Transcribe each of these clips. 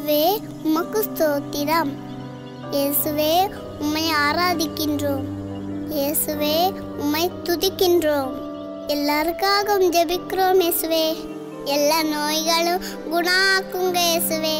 இயேசுவே உமக்கு ஸ்தோத்திரம் இயேசுவே உம்மை ஆராதிக்கின்றோம் இயேசுவே உம்மை துதிக்கின்றோம் எல்லாருக்காகவும் ஜெபிக்கிறோம் இயேசுவே எல்லா நோய்களும் குணாக்குங்க இயேசுவே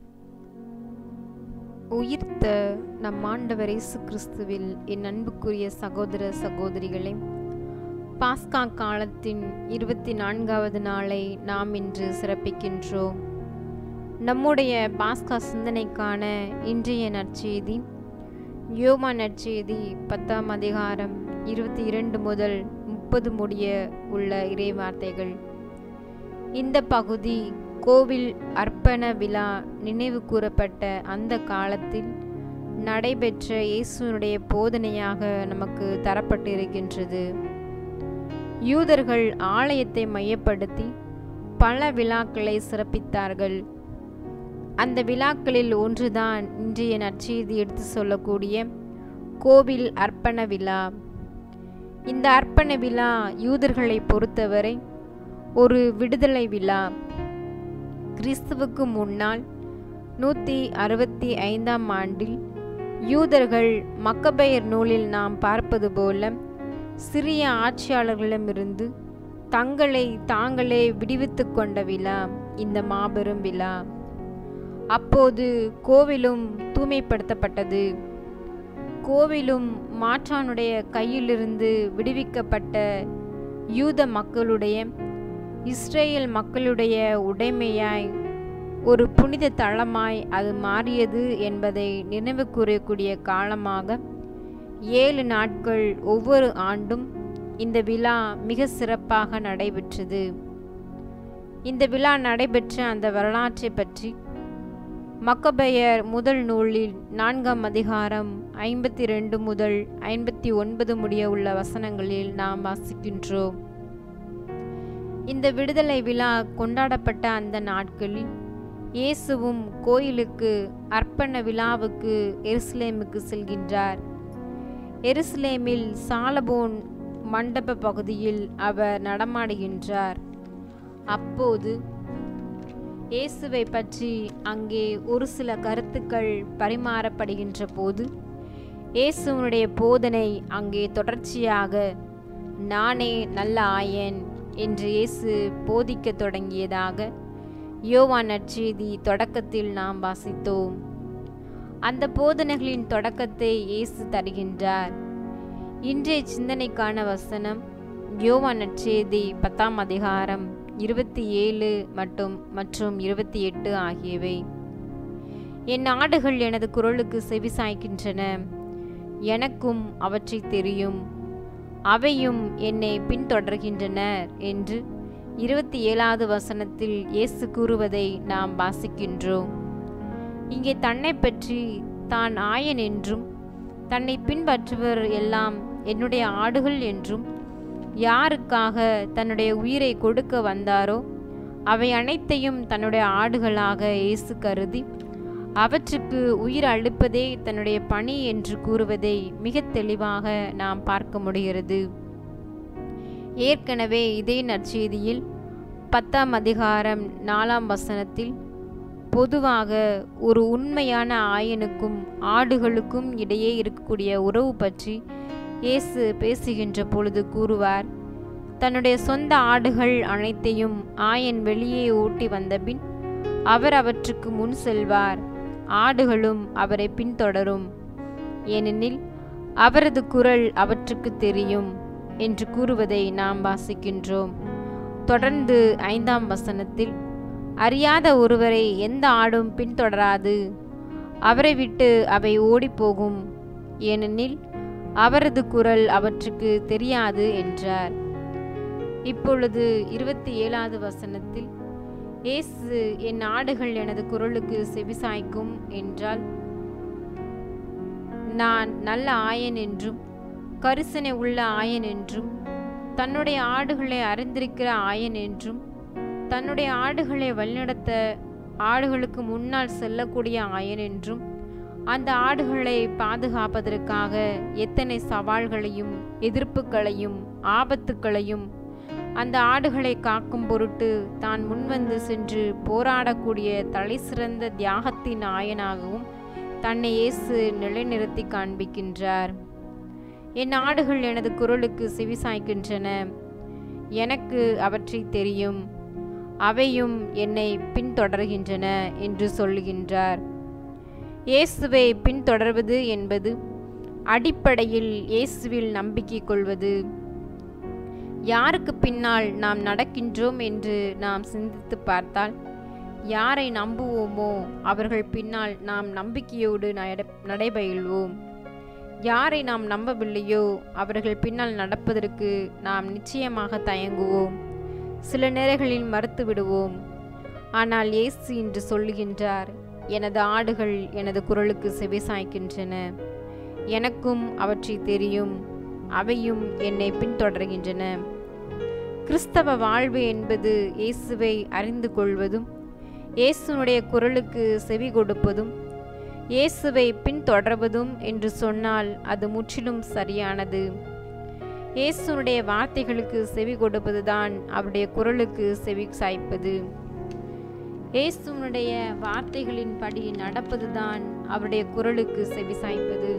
உயிர்த்த நம் ஆண்டவர் இயேசு கிறிஸ்துவில் என் அன்புக்குரிய சகோதர சகோதரிகளே பாஸ்கா காலத்தின் இருபத்தி நான்காவது நாளை நாம் இன்று சிறப்பிக்கின்றோம் நம்முடைய பாஸ்கா சிந்தனைக்கான இன்றைய நற்செய்தி யோமா நற்செய்தி பத்தாம் அதிகாரம் இருபத்தி இரண்டு முதல் முப்பது முடிய உள்ள இறைவார்த்தைகள் இந்த பகுதி கோவில் அர்ப்பண விழா நினைவு கூறப்பட்ட அந்த காலத்தில் நடைபெற்ற இயேசுனுடைய போதனையாக நமக்கு தரப்பட்டிருக்கின்றது யூதர்கள் ஆலயத்தை மையப்படுத்தி பல விழாக்களை சிறப்பித்தார்கள் அந்த விழாக்களில் ஒன்றுதான் இன்றைய நற்செய்தி எடுத்து சொல்லக்கூடிய கோவில் அர்ப்பண விழா இந்த அர்ப்பண விழா யூதர்களை பொறுத்தவரை ஒரு விடுதலை விழா கிறிஸ்துவுக்கு முன்னால் நூற்றி அறுபத்தி ஐந்தாம் ஆண்டில் யூதர்கள் மக்கபெயர் நூலில் நாம் பார்ப்பது போல சிறிய ஆட்சியாளர்களிடமிருந்து தங்களை தாங்களே விடுவித்து கொண்ட விழா இந்த மாபெரும் விழா அப்போது கோவிலும் தூய்மைப்படுத்தப்பட்டது கோவிலும் மாற்றானுடைய கையிலிருந்து விடுவிக்கப்பட்ட யூத மக்களுடைய இஸ்ரேல் மக்களுடைய உடைமையாய் ஒரு புனித தளமாய் அது மாறியது என்பதை நினைவு கூறக்கூடிய காலமாக ஏழு நாட்கள் ஒவ்வொரு ஆண்டும் இந்த விழா மிக சிறப்பாக நடைபெற்றது இந்த விழா நடைபெற்ற அந்த வரலாற்றை பற்றி மக்கபெயர் முதல் நூலில் நான்காம் அதிகாரம் ஐம்பத்தி ரெண்டு முதல் ஐம்பத்தி ஒன்பது முடிய உள்ள வசனங்களில் நாம் வாசிக்கின்றோம் இந்த விடுதலை விழா கொண்டாடப்பட்ட அந்த நாட்களில் இயேசுவும் கோயிலுக்கு அர்ப்பண விழாவுக்கு எருசலேமுக்கு செல்கின்றார் எருசலேமில் சாலபோன் மண்டப பகுதியில் அவர் நடமாடுகின்றார் அப்போது இயேசுவை பற்றி அங்கே ஒரு சில கருத்துக்கள் பரிமாறப்படுகின்ற போது இயேசுவனுடைய போதனை அங்கே தொடர்ச்சியாக நானே நல்ல ஆயன் என்று இயேசு போதிக்கத் தொடங்கியதாக யோவான் நற்செய்தி தொடக்கத்தில் நாம் வாசித்தோம் அந்த போதனைகளின் தொடக்கத்தை இயேசு தருகின்றார் இன்றைய சிந்தனைக்கான வசனம் யோவான் நற்செய்தி பத்தாம் அதிகாரம் இருபத்தி ஏழு மற்றும் மற்றும் இருபத்தி எட்டு ஆகியவை என் ஆடுகள் எனது குரலுக்கு செவிசாய்க்கின்றன எனக்கும் அவற்றை தெரியும் அவையும் என்னை பின்தொடர்கின்றன என்று இருபத்தி ஏழாவது வசனத்தில் இயேசு கூறுவதை நாம் வாசிக்கின்றோம் இங்கே தன்னை பற்றி தான் ஆயன் என்றும் தன்னை பின்பற்றுவர் எல்லாம் என்னுடைய ஆடுகள் என்றும் யாருக்காக தன்னுடைய உயிரை கொடுக்க வந்தாரோ அவை அனைத்தையும் தன்னுடைய ஆடுகளாக இயேசு கருதி அவற்றுக்கு உயிர் அளிப்பதே தன்னுடைய பணி என்று கூறுவதை மிக தெளிவாக நாம் பார்க்க முடிகிறது ஏற்கனவே இதே நற்செய்தியில் பத்தாம் அதிகாரம் நாலாம் வசனத்தில் பொதுவாக ஒரு உண்மையான ஆயனுக்கும் ஆடுகளுக்கும் இடையே இருக்கக்கூடிய உறவு பற்றி இயேசு பேசுகின்ற பொழுது கூறுவார் தன்னுடைய சொந்த ஆடுகள் அனைத்தையும் ஆயன் வெளியே ஓட்டி வந்தபின் அவர் அவற்றுக்கு முன் செல்வார் ஆடுகளும் அவரை பின்தொடரும் ஏனெனில் அவரது குரல் அவற்றுக்கு தெரியும் என்று கூறுவதை நாம் வாசிக்கின்றோம் தொடர்ந்து ஐந்தாம் வசனத்தில் அறியாத ஒருவரை எந்த ஆடும் பின்தொடராது அவரை விட்டு அவை ஓடிப்போகும் ஏனெனில் அவரது குரல் அவற்றுக்கு தெரியாது என்றார் இப்பொழுது இருபத்தி ஏழாவது வசனத்தில் இயேசு என் ஆடுகள் எனது குரலுக்கு செவிசாய்க்கும் என்றால் நான் நல்ல ஆயன் என்றும் கரிசனை உள்ள ஆயன் என்றும் தன்னுடைய ஆடுகளை அறிந்திருக்கிற ஆயன் என்றும் தன்னுடைய ஆடுகளை வழிநடத்த ஆடுகளுக்கு முன்னால் செல்லக்கூடிய ஆயன் என்றும் அந்த ஆடுகளை பாதுகாப்பதற்காக எத்தனை சவால்களையும் எதிர்ப்புகளையும் ஆபத்துக்களையும் அந்த ஆடுகளை காக்கும் பொருட்டு தான் முன்வந்து சென்று போராடக்கூடிய தலைசிறந்த தியாகத்தின் ஆயனாகவும் தன்னை இயேசு நிலைநிறுத்தி காண்பிக்கின்றார் என் ஆடுகள் எனது குரலுக்கு செவிசாய்க்கின்றன எனக்கு அவற்றை தெரியும் அவையும் என்னை பின்தொடர்கின்றன என்று சொல்லுகின்றார் இயேசுவை பின்தொடர்வது என்பது அடிப்படையில் இயேசுவில் நம்பிக்கை கொள்வது யாருக்கு பின்னால் நாம் நடக்கின்றோம் என்று நாம் சிந்தித்து பார்த்தால் யாரை நம்புவோமோ அவர்கள் பின்னால் நாம் நம்பிக்கையோடு நட நடைபயில்வோம் யாரை நாம் நம்பவில்லையோ அவர்கள் பின்னால் நடப்பதற்கு நாம் நிச்சயமாக தயங்குவோம் சில நேரங்களில் மறுத்து விடுவோம் ஆனால் இயேசு இன்று சொல்லுகின்றார் எனது ஆடுகள் எனது குரலுக்கு செவிசாய்க்கின்றன எனக்கும் அவற்றை தெரியும் அவையும் என்னை பின்தொடர்கின்றன கிறிஸ்தவ வாழ்வு என்பது இயேசுவை அறிந்து கொள்வதும் இயேசுனுடைய குரலுக்கு செவி கொடுப்பதும் இயேசுவை பின்தொடர்வதும் என்று சொன்னால் அது முற்றிலும் சரியானது இயேசுனுடைய வார்த்தைகளுக்கு செவி கொடுப்பதுதான் அவருடைய குரலுக்கு செவி சாய்ப்பது இயேசுனுடைய வார்த்தைகளின்படி நடப்பதுதான் அவருடைய குரலுக்கு செவி சாய்ப்பது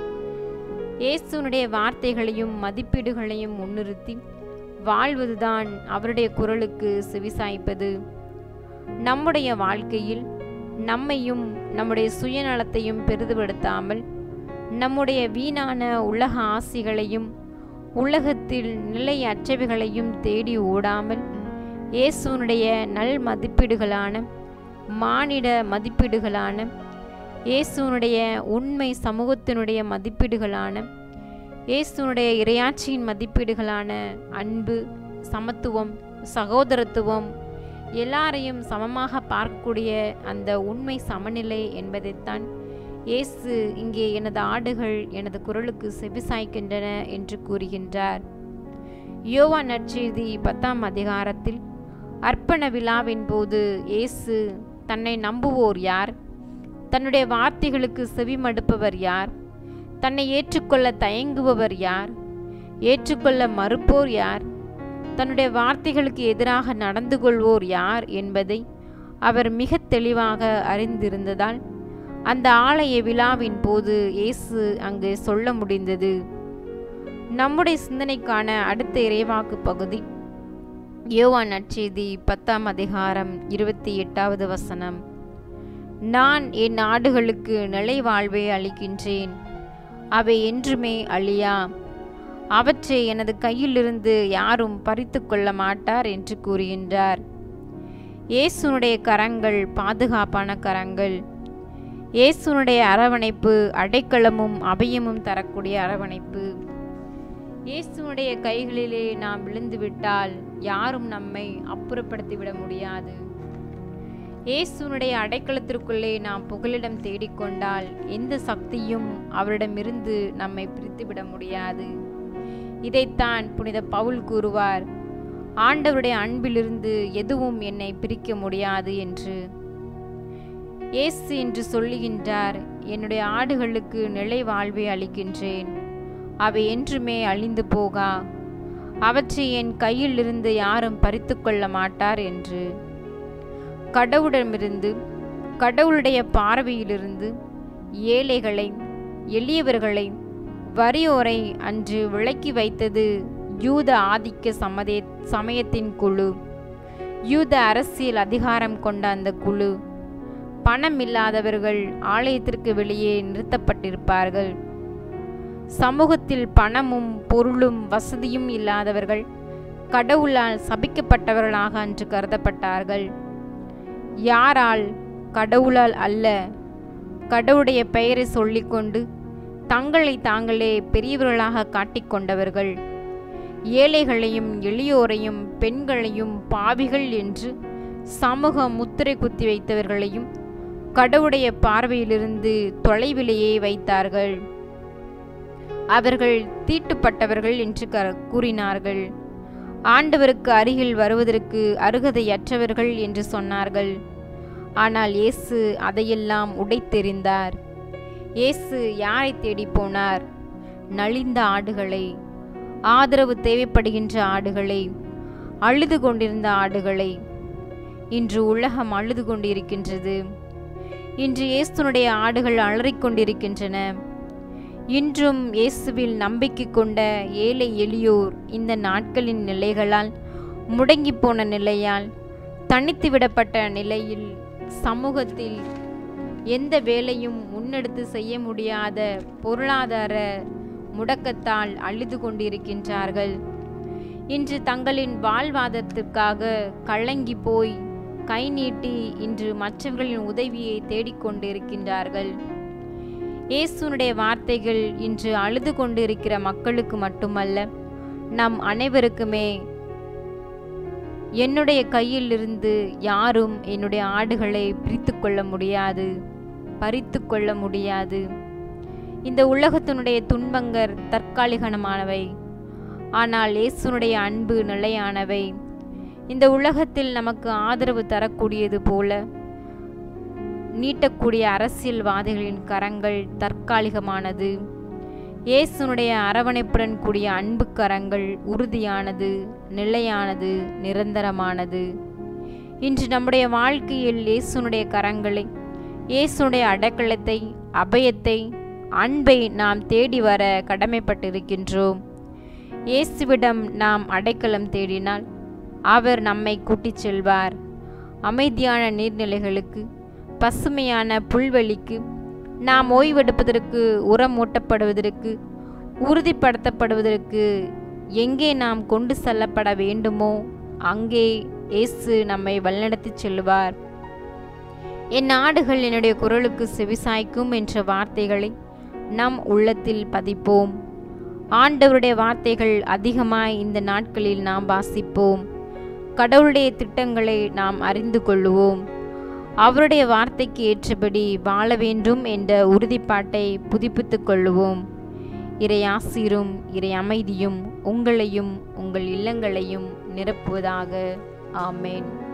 இயேசுனுடைய வார்த்தைகளையும் மதிப்பீடுகளையும் முன்னிறுத்தி வாழ்வதுதான் அவருடைய குரலுக்கு செவிசாய்ப்பது நம்முடைய வாழ்க்கையில் நம்மையும் நம்முடைய சுயநலத்தையும் பெரிதுபடுத்தாமல் நம்முடைய வீணான உலக ஆசிகளையும் உலகத்தில் நிலையற்றவைகளையும் தேடி ஓடாமல் இயேசுனுடைய நல் மதிப்பீடுகளான மானிட மதிப்பீடுகளான இயேசுனுடைய உண்மை சமூகத்தினுடைய மதிப்பீடுகளான இயேசுனுடைய இரையாட்சியின் மதிப்பீடுகளான அன்பு சமத்துவம் சகோதரத்துவம் எல்லாரையும் சமமாக பார்க்கக்கூடிய அந்த உண்மை சமநிலை என்பதைத்தான் இயேசு இங்கே எனது ஆடுகள் எனது குரலுக்கு செவிசாய்க்கின்றன என்று கூறுகின்றார் யோவா நற்செய்தி பத்தாம் அதிகாரத்தில் அர்ப்பண விழாவின் போது இயேசு தன்னை நம்புவோர் யார் தன்னுடைய வார்த்தைகளுக்கு செவிமடுப்பவர் யார் தன்னை ஏற்றுக்கொள்ள தயங்குபவர் யார் ஏற்றுக்கொள்ள மறுப்போர் யார் தன்னுடைய வார்த்தைகளுக்கு எதிராக நடந்து கொள்வோர் யார் என்பதை அவர் மிக தெளிவாக அறிந்திருந்ததால் அந்த ஆலய விழாவின் போது இயேசு அங்கு சொல்ல முடிந்தது நம்முடைய சிந்தனைக்கான அடுத்த இறைவாக்கு பகுதி யோவான் நற்செய்தி பத்தாம் அதிகாரம் இருபத்தி எட்டாவது வசனம் நான் என் ஆடுகளுக்கு நிலை வாழ்வை அளிக்கின்றேன் அவை என்றுமே அழியா அவற்றை எனது கையிலிருந்து யாரும் பறித்து கொள்ள மாட்டார் என்று கூறுகின்றார் இயேசுனுடைய கரங்கள் பாதுகாப்பான கரங்கள் இயேசுனுடைய அரவணைப்பு அடைக்கலமும் அபயமும் தரக்கூடிய அரவணைப்பு இயேசுனுடைய கைகளிலே நாம் விழுந்துவிட்டால் யாரும் நம்மை அப்புறப்படுத்திவிட முடியாது இயேசுனுடைய அடைக்கலத்திற்குள்ளே நாம் புகலிடம் தேடிக்கொண்டால் எந்த சக்தியும் அவரிடமிருந்து நம்மை பிரித்துவிட முடியாது இதைத்தான் புனித பவுல் கூறுவார் ஆண்டவருடைய அன்பிலிருந்து எதுவும் என்னை பிரிக்க முடியாது என்று இயேசு என்று சொல்லுகின்றார் என்னுடைய ஆடுகளுக்கு நிலை வாழ்வை அளிக்கின்றேன் அவை என்றுமே அழிந்து போகா அவற்றை என் கையிலிருந்து யாரும் பறித்து கொள்ள மாட்டார் என்று கடவுளிடமிருந்து கடவுளுடைய பார்வையிலிருந்து ஏழைகளை எளியவர்களை வறியோரை அன்று விலக்கி வைத்தது யூத ஆதிக்க சமதே சமயத்தின் குழு யூத அரசியல் அதிகாரம் கொண்ட அந்த குழு பணம் இல்லாதவர்கள் ஆலயத்திற்கு வெளியே நிறுத்தப்பட்டிருப்பார்கள் சமூகத்தில் பணமும் பொருளும் வசதியும் இல்லாதவர்கள் கடவுளால் சபிக்கப்பட்டவர்களாக அன்று கருதப்பட்டார்கள் யாரால் கடவுளால் அல்ல கடவுளுடைய பெயரை சொல்லிக்கொண்டு தங்களை தாங்களே பெரியவர்களாக காட்டிக்கொண்டவர்கள் ஏழைகளையும் எளியோரையும் பெண்களையும் பாவிகள் என்று சமூக முத்திரை குத்தி வைத்தவர்களையும் கடவுளுடைய பார்வையிலிருந்து தொலைவிலேயே வைத்தார்கள் அவர்கள் தீட்டுப்பட்டவர்கள் என்று கூறினார்கள் ஆண்டவருக்கு அருகில் வருவதற்கு அருகதையற்றவர்கள் என்று சொன்னார்கள் ஆனால் இயேசு அதையெல்லாம் உடைத்தெறிந்தார் இயேசு யாரை தேடி போனார் நலிந்த ஆடுகளை ஆதரவு தேவைப்படுகின்ற ஆடுகளை அழுது கொண்டிருந்த ஆடுகளை இன்று உலகம் அழுது கொண்டிருக்கின்றது இன்று இயேசுனுடைய ஆடுகள் அலறிக் கொண்டிருக்கின்றன இன்றும் இயேசுவில் நம்பிக்கை கொண்ட ஏழை எளியோர் இந்த நாட்களின் நிலைகளால் முடங்கி போன நிலையால் தனித்து விடப்பட்ட நிலையில் சமூகத்தில் எந்த வேலையும் முன்னெடுத்து செய்ய முடியாத பொருளாதார முடக்கத்தால் அழுது கொண்டிருக்கின்றார்கள் இன்று தங்களின் வாழ்வாதாரத்திற்காக கலங்கி போய் கை நீட்டி இன்று மற்றவர்களின் உதவியை தேடிக்கொண்டிருக்கின்றார்கள் இயேசுனுடைய வார்த்தைகள் இன்று அழுது கொண்டிருக்கிற மக்களுக்கு மட்டுமல்ல நம் அனைவருக்குமே என்னுடைய கையிலிருந்து யாரும் என்னுடைய ஆடுகளை பிரித்து கொள்ள முடியாது பறித்து கொள்ள முடியாது இந்த உலகத்தினுடைய துன்பங்கள் தற்காலிகமானவை ஆனால் இயேசுனுடைய அன்பு நிலையானவை இந்த உலகத்தில் நமக்கு ஆதரவு தரக்கூடியது போல நீட்டக்கூடிய அரசியல்வாதிகளின் கரங்கள் தற்காலிகமானது இயேசுனுடைய அரவணைப்புடன் கூடிய அன்பு கரங்கள் உறுதியானது நிலையானது நிரந்தரமானது இன்று நம்முடைய வாழ்க்கையில் இயேசுனுடைய கரங்களை இயேசுனுடைய அடக்கலத்தை அபயத்தை அன்பை நாம் தேடி வர கடமைப்பட்டிருக்கின்றோம் இயேசுவிடம் நாம் அடைக்கலம் தேடினால் அவர் நம்மை கூட்டிச் செல்வார் அமைதியான நீர்நிலைகளுக்கு பசுமையான புல்வெளிக்கு நாம் ஓய்வெடுப்பதற்கு உரம் ஊட்டப்படுவதற்கு உறுதிப்படுத்தப்படுவதற்கு எங்கே நாம் கொண்டு செல்லப்பட வேண்டுமோ அங்கே இயேசு நம்மை வழிநடத்திச் செல்வார் என் நாடுகள் என்னுடைய குரலுக்கு செவிசாய்க்கும் என்ற வார்த்தைகளை நம் உள்ளத்தில் பதிப்போம் ஆண்டவருடைய வார்த்தைகள் அதிகமாய் இந்த நாட்களில் நாம் வாசிப்போம் கடவுளுடைய திட்டங்களை நாம் அறிந்து கொள்ளுவோம் அவருடைய வார்த்தைக்கு ஏற்றபடி வாழ வேண்டும் என்ற உறுதிப்பாட்டை புதுப்பித்துக் கொள்ளுவோம் இறை ஆசீரும் இறை அமைதியும் உங்களையும் உங்கள் இல்லங்களையும் நிரப்புவதாக ஆமேன்